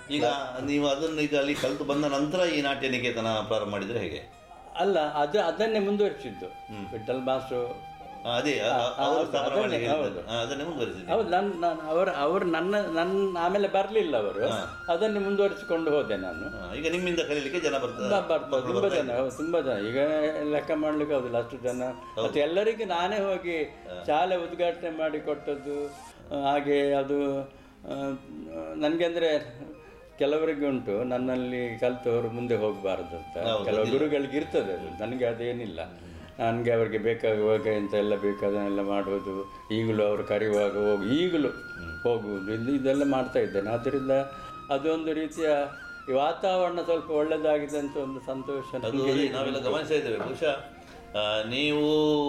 ಈಗ ನೀವು ಅದನ್ನು ಈಗ ಅಲ್ಲಿ ಕಲಿತು ಬಂದ ನಂತರ ಈ ನಾಟ್ಯ ನಿಕೇತನ ಪ್ರಾರಂಭ ಮಾಡಿದ್ರೆ ಹೇಗೆ ಅಲ್ಲ ಅದು ಅದನ್ನೇ ಮುಂದುವರಿಸಿದ್ದು ವಿಠಲ್ ಮಾಸ್ಟ್ರು ಆ, ಅದೇ ಆ- ಆ- ಅವರು ಹೌದು, ಸ್ಥಾಪನೆ ಮಾಡಿ ಅದನ್ನೇ, ಹೇಳಿದ್ದದ್ದು. ಆ, ಅದನ್ನೇ ಮುಂದುವರಿಸಿದೆ ಹೌದು ನನ್ನ ನಾನು ಅವರು ಅವರು ನನ್ನ ನನ್ನ ಆಮೇಲೆ ಬರಲಿಲ್ಲ ಅವರು ಅದನ್ನೇ ಮುಂದುವರಿಸಿಕೊಂಡು ಹೋದೆ ನಾನು ಆ, ಈಗ ನಿಮ್ಮಿಂದ ಕಲೀಲಿಕ್ಕೆ ಜನ ಬರ್ತಾರೆ ಬ- ಬರ್ತಾರೆ ತುಂಬ ಜನ ಹೌದು ತುಂಬ ಜನ ಈಗ ಲೆಕ್ಕ ಮಾಡ್ಲಿಕ್ಕೆ ಹೌದಿಲ್ಲ ಅಷ್ಟು ಜನ ಮತ್ತೆ ಎಲ್ಲರಿಗೂ ನಾನೇ ಹೋಗಿ ಶಾಲೆ ಉದ್ಘಾಟನೆ ಮಾಡಿ ಕೊಟ್ಟದ್ದು ಆ, ಹಾಗೆ ಅದು ನನಗೆ ಅಂದರೆ ಕೆಲವರಿಗೆ ಉಂಟು ನನ್ನಲ್ಲಿ ಕಲಿತವರು ಮುಂದೆ ಹೋಗಬಾರದು ಅಂತ ಕೆಲವು ಗುರುಗಳಿಗೆ ಇರ್ತದೆ ಅದು ನನಗೆ ಅದೇನಿಲ್ಲ ನನಗೆ ಅವರಿಗೆ ಬೇಕಾಗುವಾಗ ಎಂತ ಎಲ್ಲ ಬೇಕಾದನ್ನೆಲ್ಲ ಮಾಡುವುದು ಈಗಲೂ ಅವರು ಕರೆಯುವಾಗ ಹೋಗಿ ಈಗಲೂ ಹೋಗುವುದು ಇದು ಇದೆಲ್ಲ ಮಾಡ್ತಾ ಇದ್ದೇನೆ ಆದ್ದರಿಂದ ಅದೊಂದು ರೀತಿಯ ಈ ವಾತಾವರಣ ಸ್ವಲ್ಪ ಒಳ್ಳೆದಾಗಿದೆ ಅಂತ ಒಂದು ಸಂತೋಷ ಅದು ನನಗೆ ಈಗ ನಾವೆಲ್ಲ ಗಮನಿಸ್ತಾ ಇದ್ದೇವೆ ಬಹುಶಃ ಆ, ನೀವು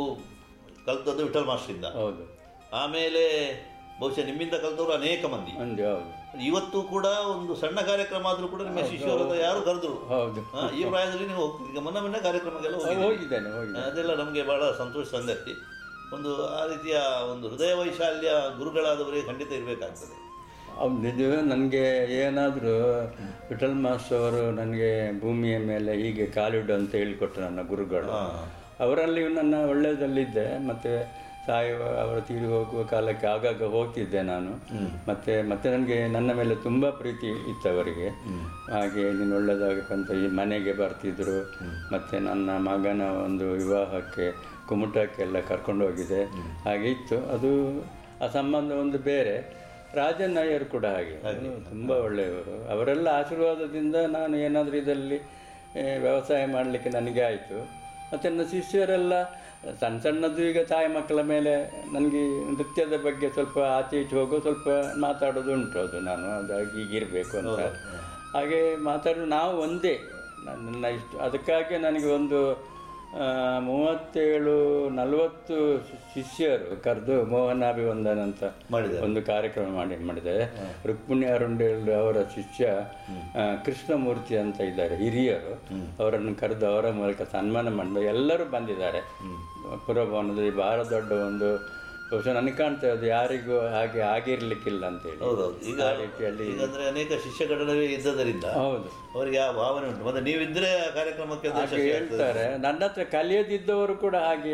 ಕಲ್ತದ್ದು ವಿಠಲ್ ಮಾಸ್ಟ್ರಿಂದ ಹೌದು ಆಮೇಲೆ ಬಹುಶಃ ನಿಮ್ಮಿಂದ ಕಲ್ತವರು ಅನೇಕ ಮಂದಿ ಒಂದು ಹೌದು ಇವತ್ತು ಕೂಡ ಒಂದು ಸಣ್ಣ ಕಾರ್ಯಕ್ರಮ ಆದ್ರೂ ಕೂಡ ನಿಮ್ಮ ಶಿಷ್ಯರು ಯಾರು ಕರೆದ್ರು ಹೌದು ಆ, ಈ ಪ್ರಾಯದಲ್ಲಿ ನೀವು ಹೋಗ್ತೀರಿ ಈಗ ಮೊನ್ನೆ ಮೊನ್ನೆ ಕಾರ್ಯಕ್ರಮಕ್ಕೆಲ್ಲ ಹೋಗಿದ್ದೀರಿ. ಹೋಗಿದ್ದೇನೆ ಹೋಗಿದ್ದೇನೆ ಅದೆಲ್ಲ ನಮಗೆ ಬಹಳ ಸಂತೋಷ ಸಂಗತಿ ಒಂದು ಆ ರೀತಿಯ ಒಂದು ಹೃದಯ ವೈಶಾಲ್ಯ ಗುರುಗಳಾದವರಿಗೆ ಖಂಡಿತ ಇರಬೇಕಾಗ್ತದೆ ಹೌದು ಇದು ನನಗೆ ಏನಾದರೂ ವಿಠಲ್ ಮಾಸ್ಟರ್ ಅವರು ನನಗೆ ಭೂಮಿಯ ಮೇಲೆ ಹೀಗೆ ಕಾಲಿಡು ಅಂತ ಹೇಳಿಕೊಟ್ರು ನನ್ನ ಗುರುಗಳು ಅವರಲ್ಲಿ ನನ್ನ ಒಳ್ಳೆಯದಲ್ಲಿದ್ದೆ ಮತ್ತು ಸಾಯುವ ಅವರು ತೀರಿ ಹೋಗುವ ಕಾಲಕ್ಕೆ ಆಗಾಗ ಹೋಗ್ತಿದ್ದೆ ನಾನು ಮತ್ತೆ ಮತ್ತೆ ನನಗೆ ನನ್ನ ಮೇಲೆ ತುಂಬ ಪ್ರೀತಿ ಇತ್ತು ಅವರಿಗೆ ಹಾಗೆ ನೀನು ಒಳ್ಳೆಯದಾಗಬೇಕಂತ ಈ ಮನೆಗೆ ಬರ್ತಿದ್ರು ಮತ್ತು ನನ್ನ ಮಗನ ಒಂದು ವಿವಾಹಕ್ಕೆ ಕುಮಟಕ್ಕೆಲ್ಲ ಕರ್ಕೊಂಡು ಹೋಗಿದೆ ಹಾಗೆ ಇತ್ತು ಅದು ಆ ಸಂಬಂಧ ಒಂದು ಬೇರೆ ರಾಜನ್ ನಾಯರ್ ಕೂಡ ಹಾಗೆ ತುಂಬ ಒಳ್ಳೆಯವರು ಅವರೆಲ್ಲ ಆಶೀರ್ವಾದದಿಂದ ನಾನು ಏನಾದರೂ ಇದರಲ್ಲಿ ಆ, ವ್ಯವಸಾಯ ಮಾಡಲಿಕ್ಕೆ ನನಗೆ ಆಯಿತು ಮತ್ತು ನನ್ನ ಶಿಷ್ಯರೆಲ್ಲ ಸಣ್ಣ ಸಣ್ಣದು ಈಗ ತಾಯಿ ಮಕ್ಕಳ ಮೇಲೆ ನನಗೆ ನೃತ್ಯದ ಬಗ್ಗೆ ಸ್ವಲ್ಪ ಆಚೆ ಈಚೆ ಹೋಗೋ ಸ್ವಲ್ಪ ಮಾತಾಡೋದು ಉಂಟು ಅದು ನಾನು ಅದಾಗಿ ಹೀಗಿರಬೇಕು ಅಂತ ಹಾಗೆ ಮಾತಾಡೋ ನಾವು ಒಂದೇ ನನ್ನ ಇಷ್ಟು ಅದಕ್ಕಾಗಿ ನನಗೆ ಒಂದು ಆ, ಮೂವತ್ತೇಳು ನಲವತ್ತು ಶಿಷ್ಯರು ಕರೆದು ಮೋಹನಾಭಿವಂದನ ಅಂತ ಮಾಡಿದ್ದಾರೆ. ಒಂದು ಕಾರ್ಯಕ್ರಮ ಮಾಡಿ ಮಾಡಿದ್ದಾರೆ ರುಕ್ಮಿಣಿ ಅರುಂಡೇಲ್ ಅವರ ಶಿಷ್ಯ ಆ, ಕೃಷ್ಣಮೂರ್ತಿ ಅಂತ ಇದ್ದಾರೆ ಹಿರಿಯರು ಅವರನ್ನು ಕರೆದು ಅವರ ಮೂಲಕ ಸನ್ಮಾನ ಮಾಡಿ ಎಲ್ಲರೂ ಬಂದಿದ್ದಾರೆ ಪುರಭವನದಲ್ಲಿ ಬಹಳ ದೊಡ್ಡ ಒಂದು ಬಹುಶಃ ನನಗೆ ಕಾಣ್ತಾ ಅದು ಯಾರಿಗೂ ಹಾಗೆ ಆಗಿರ್ಲಿಕ್ಕಿಲ್ಲ ಅಂತೇಳಿ ಹೌದೌದು ಈಗ ಆ ರೀತಿಯಲ್ಲಿ ಈಗ ಅಂದ್ರೆ ಅನೇಕ ಶಿಷ್ಯಗಣವೇ ಇದ್ದದರಿಂದ ಹೌದು ಅವರಿಗೆ ಆ ಭಾವನೆ ಉಂಟು ಮತ್ತೆ ನೀವಿದ್ರೆ ಆ ಕಾರ್ಯಕ್ರಮಕ್ಕೆ ಅದು ಹಾಗೆ ಯಶಸ್ವಿ ಆಗ್ತದೆ. ಹೇಳ್ತಾರೆ ನನ್ನ ಹತ್ರ ಕಲಿಯದಿದ್ದವರು ಕೂಡ ಹಾಗೆ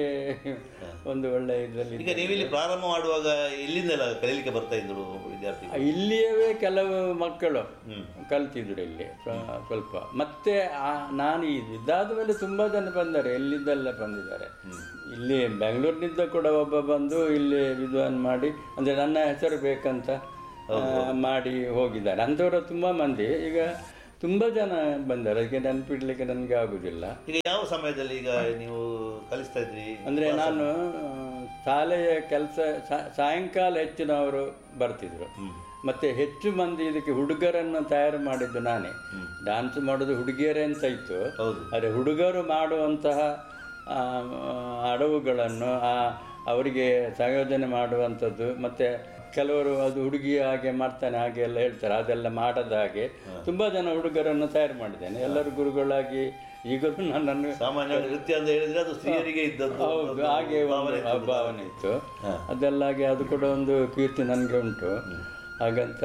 ಒಂದು ಒಳ್ಳೆ ಇದರಲ್ಲಿ ಈಗ ನೀವಿಲ್ಲಿ ಪ್ರಾರಂಭ ಮಾಡುವಾಗ ಇಲ್ಲಿಂದೆಲ್ಲ ಕಲೀಲಿಕ್ಕೆ ಬರ್ತಾ ಇದ್ರು ವಿದ್ಯಾರ್ಥಿಗಳು ಇಲ್ಲಿಯವೇ ಕೆಲವು ಮಕ್ಕಳು ಕಲ್ತಿದ್ರು ಇಲ್ಲಿ ಸ್ವ- ಸ್ವಲ್ಪ ಮತ್ತೆ ಆ- ನಾನು ಇದು ಇದಾದ ಮೇಲೆ ತುಂಬ ಜನ ಬಂದ್ದಾರೆ ಎಲ್ಲಿಂದೆಲ್ಲ ಬಂದಿದ್ದಾರೆ ಇಲ್ಲಿ ಬೆಂಗಳೂರಿನಿಂದ ಕೂಡ ಒಬ್ಬ ಬಂದು ಇಲ್ಲಿ ವಿದ್ವಾನ್ ಮಾಡಿ ಅಂದರೆ ನನ್ನ ಹೆಸರು ಬೇಕಂತ ಆ, ಮಾಡಿ ಹೋಗಿದ್ದಾರೆ ಅಂಥವರು ತುಂಬ ಮಂದಿ ಈಗ ತುಂಬ ಜನ ಬಂದ್ದಾರೆ ಅದಕ್ಕೆ ನೆನಪಿಡ್ಲಿಕ್ಕೆ ನನಗೆ ಆಗುದಿಲ್ಲ ಈಗ ಯಾವ ಸಮಯದಲ್ಲಿ ಈಗ ನೀವು ಕಲಿಸ್ತಾ ಇದ್ರಿ ಅಂದರೆ ನಾನು ಆ, ಶಾಲೆಯ ಕೆಲಸ ಸಾಯಂಕಾಲ ಹೆಚ್ಚಿನವರು ಬರ್ತಿದ್ರು ಮತ್ತೆ ಹೆಚ್ಚು ಮಂದಿ ಇದಕ್ಕೆ ಹುಡುಗರನ್ನು ತಯಾರು ಮಾಡಿದ್ದು ನಾನೇ ಡ್ಯಾನ್ಸ್ ಮಾಡೋದು ಹುಡುಗಿಯರೇ ಅಂತ ಇತ್ತು ಹೌದು. ಆದರೆ ಹುಡುಗರು ಮಾಡುವಂತಹ ಆ, ಅಡವುಗಳನ್ನು ಆ ಅವರಿಗೆ ಸಂಯೋಜನೆ ಮಾಡುವಂಥದ್ದು ಮತ್ತೆ ಕೆಲವರು ಅದು ಹುಡುಗಿ ಹಾಗೆ ಮಾಡ್ತಾನೆ ಹಾಗೆ ಎಲ್ಲ ಹೇಳ್ತಾರೆ ಅದೆಲ್ಲ ಮಾಡದ ಹಾಗೆ ತುಂಬ ಜನ ಹುಡುಗರನ್ನು ತಯಾರು ಮಾಡಿದ್ದೇನೆ ಎಲ್ಲರೂ ಗುರುಗಳಾಗಿ ಈಗಲೂ ನನ್ನನ್ನು ಸಾಮಾನ್ಯವಾಗಿ ನೃತ್ಯ ಅಂತ ಹೇಳಿದ್ರೆ ಅದು ಸ್ತ್ರೀಯರಿಗೆ ಇದ್ದದ್ದು ಹೌದು ಹಾಗೆ ಒಂದು ಭಾವನೆ ಇತ್ತು ಅದೆಲ್ಲ ಹಾಗೆ ಅದು ಕೂಡ ಒಂದು ಕೀರ್ತಿ ನನಗೆ ಉಂಟು ಹಾಗಂತ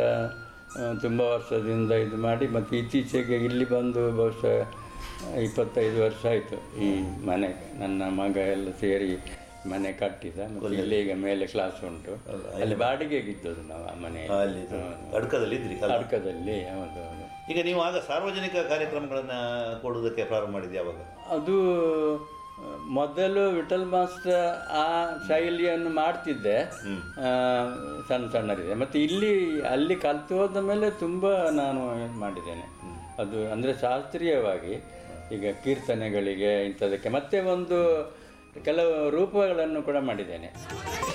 ಆ, ತುಂಬ ವರ್ಷದಿಂದ ಇದು ಮಾಡಿ ಮತ್ತು ಇತ್ತೀಚೆಗೆ ಇಲ್ಲಿ ಬಂದು ಬಹುಶಃ ಇಪ್ಪತ್ತೈದು ವರ್ಷ ಆಯಿತು ಈ ಮನೆ ನನ್ನ ಮಗ ಎಲ್ಲ ಸೇರಿ ಮನೆ ಕಟ್ಟಿದ ಮತ್ತು ಇಲ್ಲಿ ಈಗ ಮೇಲೆ ಕ್ಲಾಸ್ ಉಂಟು ಅಲ್ಲಿ ಬಾಡಿಗೆಗಿದ್ದದು ನಾವು ಆ ಮನೆ ಅಲ್ಲಿ ಅಡ್ಕದಲ್ಲಿ ಇದ್ರಿ ಅಲ್ಲ? ಅಡ್ಕದಲ್ಲಿ ಹೌದು ಹೌದು ಈಗ ನೀವು ಆಗ ಸಾರ್ವಜನಿಕ ಕಾರ್ಯಕ್ರಮಗಳನ್ನ ಕೊಡುವುದಕ್ಕೆ ಪ್ರಾರಂಭ ಮಾಡಿದ್ದೆ ಯಾವಾಗ ಅದು ಆ, ಮೊದಲು ವಿಠಲ್ ಮಾಸ್ಟರ್ ಆ ಶೈಲಿಯನ್ನು ಮಾಡ್ತಿದ್ದೆ ಆ, ಸಣ್ಣ ಸಣ್ಣರಿದೆ ಮತ್ತು ಇಲ್ಲಿ ಅಲ್ಲಿ ಕಲ್ತು ಹೋದ ಮೇಲೆ ತುಂಬ ನಾನು ಏನ್ ಮಾಡಿದ್ದೇನೆ ಅದು ಅಂದರೆ ಶಾಸ್ತ್ರೀಯವಾಗಿ ಈಗ ಕೀರ್ತನೆಗಳಿಗೆ ಇಂಥದಕ್ಕೆ ಮತ್ತೆ ಒಂದು ಕೆಲವು ರೂಪಗಳನ್ನು ಕೂಡ ಮಾಡಿದ್ದೇನೆ